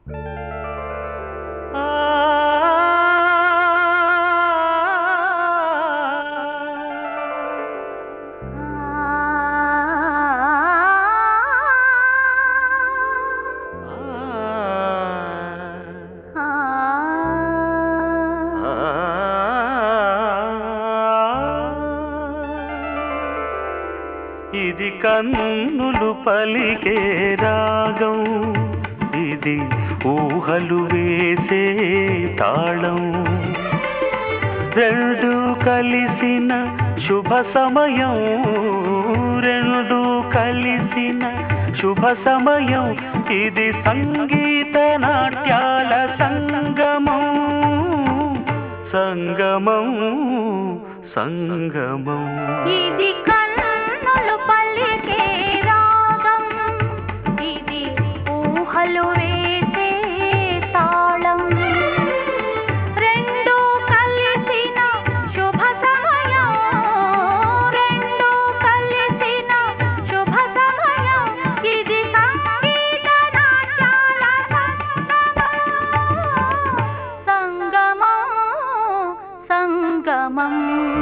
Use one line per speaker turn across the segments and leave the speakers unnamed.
ఇది కన్నులు పలికే రాగం ఇది ఊహలు వేసే తాళం రెండు కలిసిన శుభ సమయం రెండు కలిసిన శుభ సమయం ఇది సంగీత నాట్యాల సంగమం సంగమం సంగమం
ఇది కన్నులు పలికే రాగం ఇది ఊహలు వేసే తాళం రెండు కలిసిన శుభ సమయం రెండు కలిసిన శుభ సమయం ఇది సంగీత నాట్యాల సంగమం సంగమం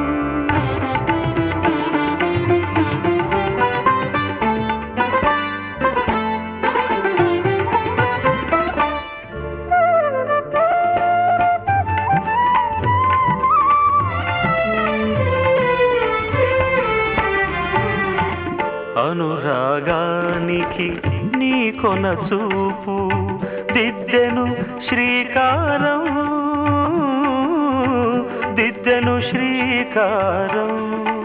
అనురాగానికి నీ కొన చూపు దిద్దెను శ్రీకారం దిద్దెను శ్రీకారం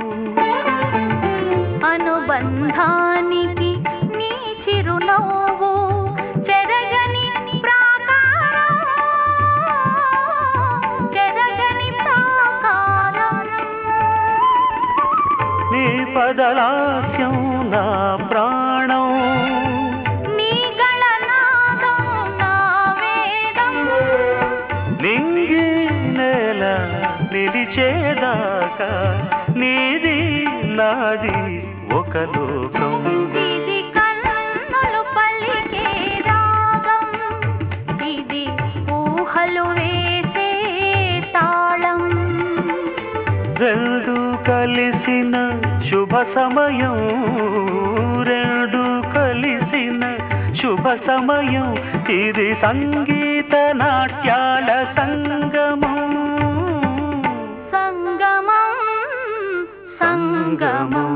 అనుబంధానికి నీ చిరునవ్వు చెరగని ప్రాకారం చెరగని ప్రాకారం
నీ పదలాస్యం నా ప్రాణం
నీ గళనాదం నా వేదం
నింగి నేల నిలిచేదాకా నీది నాది ఒక లోకం
ఇది కన్నులు పలికే రాగం ఇది ఊహలు వేసే తాళం
రెండు కలిసిన శుభ సమయం రెండు కలిసిన శుభ సమయం ఇది సంగీత నాట్యాల సంగమం
సంగమం సంగమం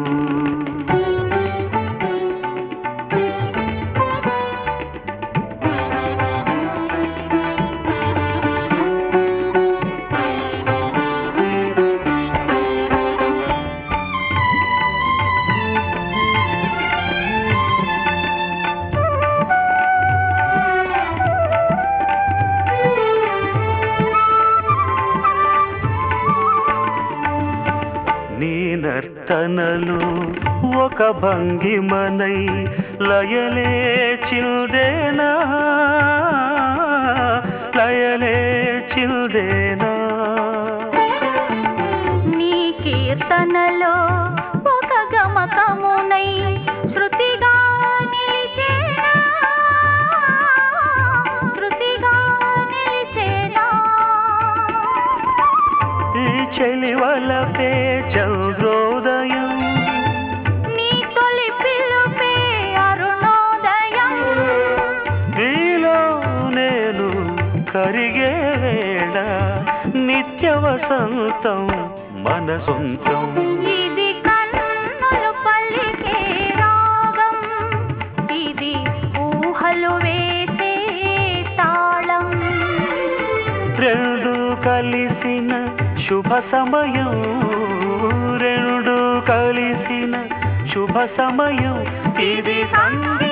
నీ నర్తనలు ఒక భంగిమనై లయలే చిల్దేనా లయలే చిల్దేనా
నీ కీర్తనలో ఒక గమకమునై శృతిగా నిలిచేనా శృతిగా నిలిచేనా
ఈ చెలివలపే చంద్రోదయం
నీ తొలి పిలుపే అరుణోదయం
నీలో నేను కరిగే వేళ నిత్య వసంతం మన సొంతం
ఇది కన్నులు పలికే రాగం ఇది ఊహలు వేసే తాళం
రెండు కలిసిన శుభ సమయం రెండు కలిసిన శుభ సమయం ఇది సంగీ